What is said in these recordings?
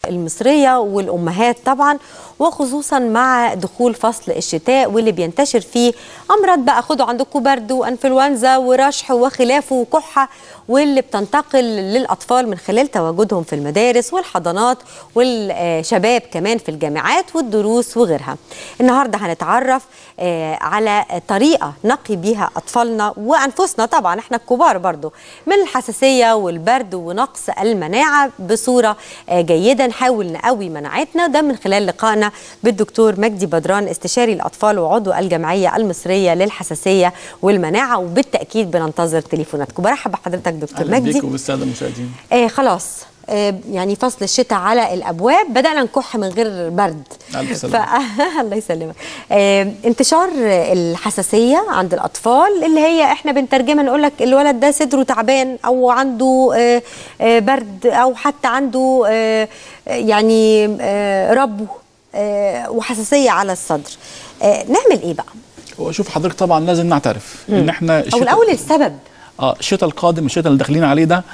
المصرية والأمهات طبعا وخصوصا مع دخول فصل الشتاء واللي بينتشر فيه أمراض بقى خدوا عندكم برد وأنفلونزا ورشح وخلافه وكحة واللي بتنتقل للأطفال من خلال تواجدهم في المدارس والحضانات والشباب كمان في الجامعات والدروس وغيرها النهاردة هنتعرف آه، على طريقة نقي بيها أطفالنا وأنفسنا طبعا احنا الكبار برضو من الحساسية والبرد ونقص المناعة بصورة آه، جيدة نحاول نقوي مناعتنا ده من خلال لقائنا بالدكتور مجدي بدران استشاري الأطفال وعضو الجمعية المصرية للحساسية والمناعة وبالتأكيد بننتظر تليفوناتكم برحب بحضرتك دكتور اهلا مجدي بيكم بالساده المشاهدين آه خلاص آه يعني فصل الشتاء على الابواب بدانا نكح من غير برد ألف سلامة. الله يسلمك آه انتشار الحساسيه عند الاطفال اللي هي احنا بنترجمها نقول لك الولد ده صدره تعبان او عنده آه آه برد او حتى عنده آه يعني آه ربو آه وحساسيه على الصدر آه نعمل ايه بقى هو شوف حضرتك طبعا لازم نعترف ان احنا او الشتاء- الاول السبب اه الشتاء القادم الشتاء اللي داخلين عليه ده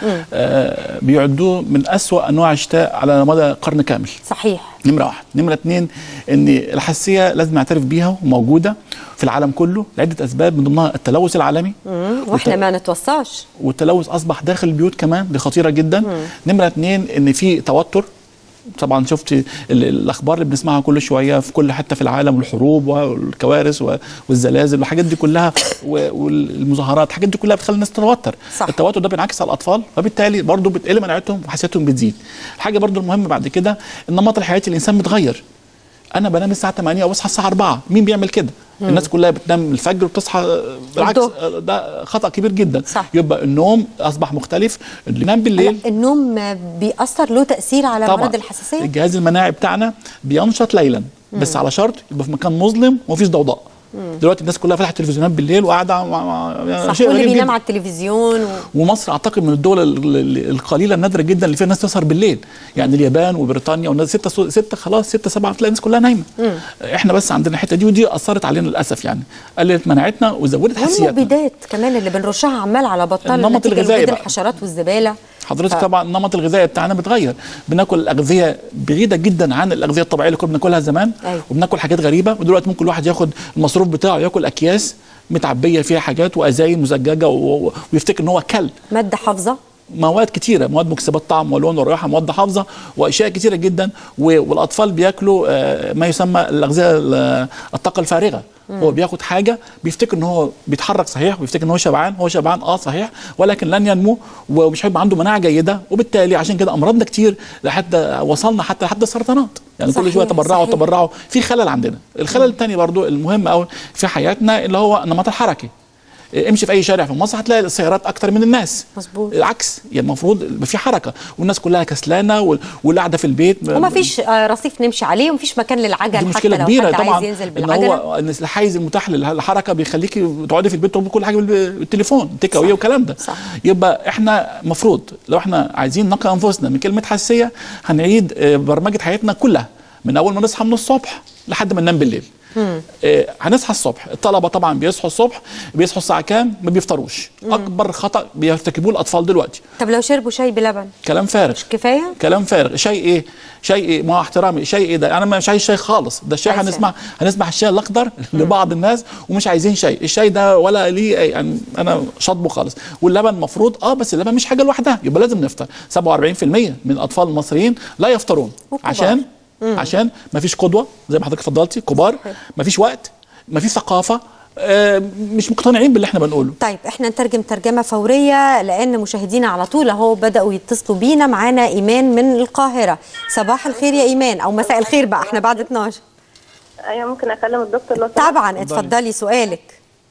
آه بيعدوه من أسوأ انواع الشتاء على مدى قرن كامل صحيح نمره واحد نمره اتنين ان الحساسيه لازم نعترف بيها وموجوده في العالم كله لعده اسباب من ضمنها التلوث العالمي مم. واحنا ما نتوصاش والتلوث اصبح داخل البيوت كمان دي خطيره جدا نمره اتنين ان في توتر طبعا شفت ال- الاخبار اللي بنسمعها كل شويه في كل حته في العالم والحروب والكوارث و- والزلازل والحاجات دي كلها و- والمظاهرات الحاجات دي كلها بتخلي الناس تتوتر صح. التوتر ده بينعكس على الاطفال فبالتالي برضه بتقل مناعتهم وحساسيتهم بتزيد الحاجه برضه المهمه بعد كده النمط الحياتي الانسان متغير الساعه بنام الساعه 8 وبصحى الساعه 4 مين بيعمل كده الناس كلها بتنام الفجر وبتصحى بالعكس الظهر. ده خطا كبير جدا صح. يبقى النوم اصبح مختلف اللي ينام بالليل لا، النوم بيأثر له تأثير على طبعا مرض الحساسية الجهاز المناعي بتاعنا بينشط ليلا بس على شرط يبقى في مكان مظلم ومفيش ضوضاء دلوقتي الناس كلها فتحت التلفزيونات بالليل وقاعده مع مع صح شيء واللي غريب بينام جدا على التلفزيون و... ومصر اعتقد من الدول ال- ال- القليله النادره جدا اللي فيها ناس تسهر بالليل يعني اليابان وبريطانيا والناس ستة سو- ستة خلاص ستة سبعة تلاقي الناس كلها نايمه احنا بس عندنا الحته دي ودي اثرت علينا للاسف يعني قللت مناعتنا وزودت حساسيتنا والمبيدات كمان اللي بنرشها عمال على بطال النمط نتيجة الغذائي لوجود بقى. الحشرات والزبالة حضرتك ف- طبعا النمط الغذائي بتاعنا بيتغير بناكل اغذيه بعيده جدا عن الاغذيه الطبيعيه اللي كنا بناكلها زمان أيوة. وبناكل حاجات غريبه ودلوقتي ممكن الواحد ياخد المصروف بتاعه ياكل اكياس متعبيه فيها حاجات وازاين مزججه و- و- ويفتكر ان هو كل مادة حافظة مواد كتيره مواد مكسبات طعم ولون ورائحه مواد حافظه واشياء كتيره جدا و- والاطفال بياكلوا آه، ما يسمى الاغذيه ال- الطاقه الفارغه هو بياخد حاجه بيفتكر ان هو بيتحرك صحيح وبيفتكر ان هو شبعان هو شبعان اه صحيح ولكن لن ينمو ومش هيبقى عنده مناعه جيده وبالتالي عشان كده امراضنا كتير لحد وصلنا حتى لحد السرطانات يعني كل صحيح، شويه تبرعوا صحيح. تبرعوا في خلل عندنا الخلل الثاني برضو المهم قوي في حياتنا اللي هو النمط الحركي امشي في اي شارع في مصر هتلاقي السيارات اكتر من الناس مظبوط. العكس يعني المفروض يبقى في حركه والناس كلها كسلانه وال- واللي قاعده في البيت وما فيش آه، رصيف نمشي عليه ومفيش مكان للعجل دي حتى مشكله لو كبيره حد طبعا عايز ينزل ان بالعجلة هو ان الحيز المتاح للحركه بيخليكي تقعدي في البيت تعملي كل حاجه بالتليفون تيك اوي والكلام ده صح. يبقى احنا المفروض لو احنا عايزين نقي انفسنا من كلمه حساسيه هنعيد آه، برمجه حياتنا كلها من اول ما نصحى من الصبح لحد ما ننام بالليل آه، هنصحى الصبح الطلبه طبعا بيصحوا الصبح بيصحوا الساعه كام ما بيفطروش اكبر خطا بيرتكبوه الاطفال دلوقتي طب لو شربوا شاي بلبن كلام فارغ كفاية كلام فارغ شيء ايه شيء ايه مع احترامي شيء ايه ده انا مش عايز شاي خالص ده الشاي عايز هنسمع هنسمع الشاي الاخضر لبعض الناس ومش عايزين شاي الشاي ده ولا ليه أي- يعني انا شاطبه خالص واللبن المفروض اه بس اللبن مش حاجه لوحدها يبقى لازم نفطر 47% من الاطفال المصريين لا يفطرون وكبار. عشان عشان ما فيش قدوه زي ما حضرتك اتفضلتي كبار ما فيش وقت ما فيش ثقافه آه مش مقتنعين باللي احنا بنقوله طيب احنا نترجم ترجمة فورية لأن مشاهدينا على طول اهو بدأوا يتصلوا بينا معانا إيمان من القاهرة صباح الخير يا إيمان أو مساء الخير بقى احنا بعد 12 ايوه ممكن اكلم الدكتور لو سمحت؟ طبعا اتفضلي سؤالك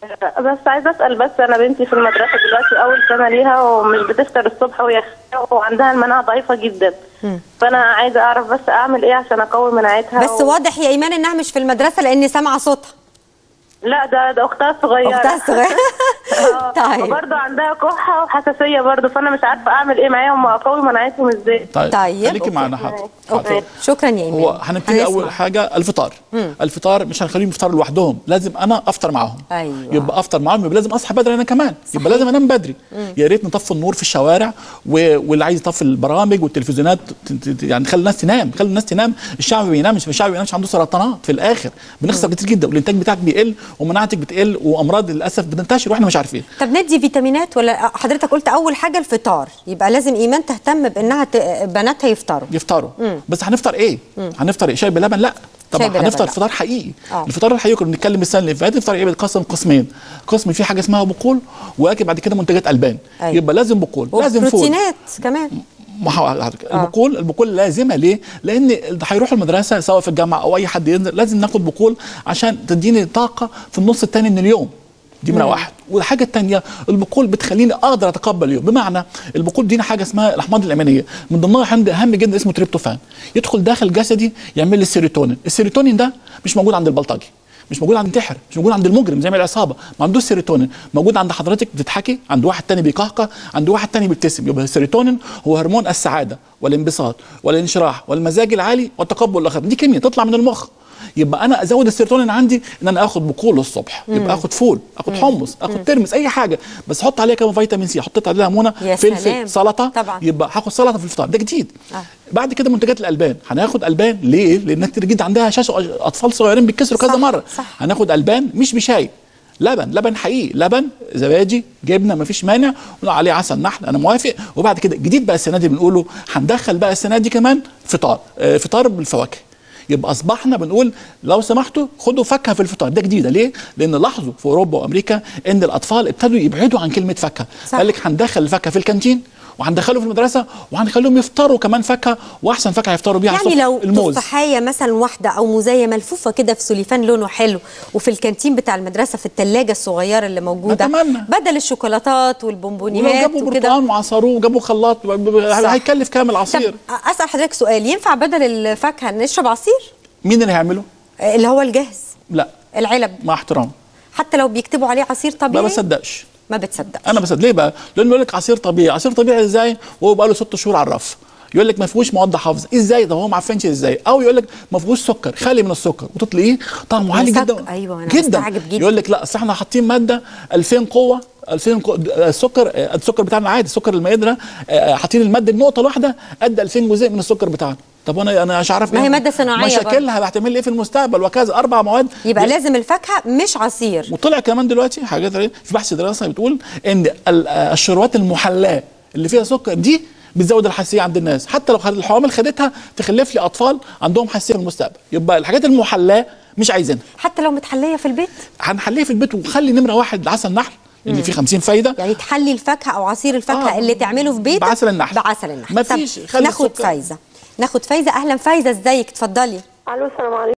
بس عايزه اسال بس انا بنتي في المدرسه دلوقتي اول سنه ليها ومش بتفطر الصبح وهي خ- وعندها المناعه ضعيفه جدا فانا عايزه اعرف بس اعمل ايه عشان اقوي مناعتها بس واضح يا إيمان إنها مش في المدرسة لأن سامعة صوتها لا ده ده اختها الصغيره أختها الصغيرة طيب. وبرضه عندها كحه وحساسيه برضه فانا مش عارفه اعمل ايه معاهم واقوي مناعتهم ازاي طيب، خليكي أوكي. معانا حاضر اوكي حاضر. شكرا يا ايمان هو هنبتدي هنسمع. اول حاجه الفطار الفطار مش هنخليهم يفطروا لوحدهم لازم انا افطر معاهم أيوة. يبقى افطر معاهم يبقى لازم اصحى بدري انا كمان يبقى لازم انام بدري يا ريت نطفي النور في الشوارع و... واللي عايز يطفي البرامج والتلفزيونات ت- ت- ت- يعني خلي الناس تنام خلي الناس تنام الشعب ما بينامش الشعب ما بينامش عنده سرطانات في الاخر بنخسر كتير جدا والانتاج بتاعك بيقل ومناعتك بتقل وامراض للاسف بتنتشر واحنا مش عارفين طب ندي فيتامينات ولا حضرتك قلت اول حاجه الفطار يبقى لازم ايمان تهتم بانها ت... بناتها يفطروا يفطروا بس هنفطر ايه هنفطر ايه شاي بلبن لا طبعا شاي بلبن هنفطر لا. فطار حقيقي آه. الفطار الحقيقي كنا بنتكلم السنه اللي فاتت الفطار ايه بيتقسم قسمين قسم فيه حاجه اسمها بقول واكل بعد كده منتجات البان أيوة. يبقى لازم بقول لازم فول وبروتينات كمان ما هو حضرتك البقول البقول لازمه ليه؟ لان هيروحوا المدرسه سواء في الجامعه او اي حد ينزل لازم ناخد بقول عشان تديني طاقه في النص الثاني من اليوم دي من واحد والحاجه الثانيه البقول بتخليني اقدر اتقبل اليوم بمعنى البقول دينا حاجه اسمها الاحماض الامينيه من ضمنها عند اهم جدا اسمه تريبتوفان يدخل داخل جسدي يعمل لي السيروتونين السيروتونين ده مش موجود عند البلطجي مش موجود عند الانتحر مش موجود عند المجرم زي ما العصابه ما عندوش سيروتونين موجود عند حضرتك بتضحكي عند واحد تاني بيقهقه عند واحد تاني بيبتسم يبقى السيروتونين هو هرمون السعاده والانبساط والانشراح والمزاج العالي والتقبل الاخر دي كيمياء تطلع من المخ يبقى انا ازود السيروتونين عندي ان انا اخد بقول الصبح يبقى اخد فول اخد حمص اخد ترمس اي حاجه بس احط عليها كمان فيتامين سي حطيت عليها ليمونه يا سلام. فلفل سلطه طبعا. يبقى هاخد سلطه في الفطار ده جديد آه. بعد كده منتجات الالبان هناخد البان ليه لان كتير جدا عندها هشاشه اطفال صغيرين بيتكسروا كذا صح، مره صح. هناخد البان مش بشاي لبن لبن حقيقي لبن زبادي جبنه مفيش مانع ونقول عليه عسل نحل انا موافق وبعد كده جديد بقى السنه دي بنقوله هندخل بقى السنه دي كمان فطار آه، فطار بالفواكه يبقى اصبحنا بنقول لو سمحتوا خدوا فاكهه في الفطار ده جديده ليه؟ لان لاحظوا في اوروبا وامريكا ان الاطفال ابتدوا يبعدوا عن كلمه فاكهه صح. قال لك هندخل الفاكهه في الكانتين وهندخله في المدرسه وهنخليهم يفطروا كمان فاكهه واحسن فاكهه يفطروا بيها يعني الصبح لو الموز تفاحية مثلا واحدة أو موزاية ملفوفة كده في سوليفان لونه حلو وفي الكانتين بتاع المدرسة في التلاجة الصغيرة اللي موجودة أتمنى. بدل الشوكولاتات ولو والبونبونيات جابوا وكده برتقال وعصروه وجابوا خلاط ب- ب- صح. هيكلف كام طب العصير أسأل حضرتك سؤال ينفع بدل الفاكهة نشرب عصير مين اللي هيعمله آه، اللي هو الجاهز لا العلب مع احترام حتى لو بيكتبوا عليه عصير ما طبيعي بصدقش ما بتصدقش انا بصدق ليه بقى لانه يقول لك عصير طبيعي عصير طبيعي ازاي وهو بقى له ست شهور على الرف يقول لك ما فيهوش مواد حافظه ازاي ده هو ما عارفينش ازاي او يقول لك ما فيهوش سكر خالي من السكر وتطلقيه طعمه عالي مسك- جدا أيوة، أنا جدا مستعجب جدا. يقول لك لا اصل احنا حاطين ماده 2000 قوه 2000 قو... السكر آه، السكر بتاعنا عادي السكر المائدره آه، حاطين الماده النقطه الواحده قد 2000 جزيء من السكر بتاعنا طب انا انا مش عارف ما هي إيه مادة صناعية مشاكلها هتعمل لي ايه في المستقبل وكذا اربع مواد يبقى لازم الفاكهة مش عصير وطلع كمان دلوقتي حاجات غريبة، في بحث دراسه بتقول ان ال- آه، الشربات المحلاه اللي فيها سكر دي بتزود الحساسيه عند الناس حتى لو خد- الحوامل خدتها تخلف لي اطفال عندهم حساسيه في المستقبل يبقى الحاجات المحلاه مش عايزينها حتى لو متحلية في البيت هنحليها في البيت ونخلي نمره واحد العسل النحل اللي فيه 50 فايده يعني تحلي الفاكهه او عصير الفاكهه آه، اللي تعمله في بيتك بعسل النحل. بعسل النحل مفيش، طب خلي ناخد السكر. فايزه ناخد فايزه اهلا فايزه ازيك اتفضلي الو السلام عليكم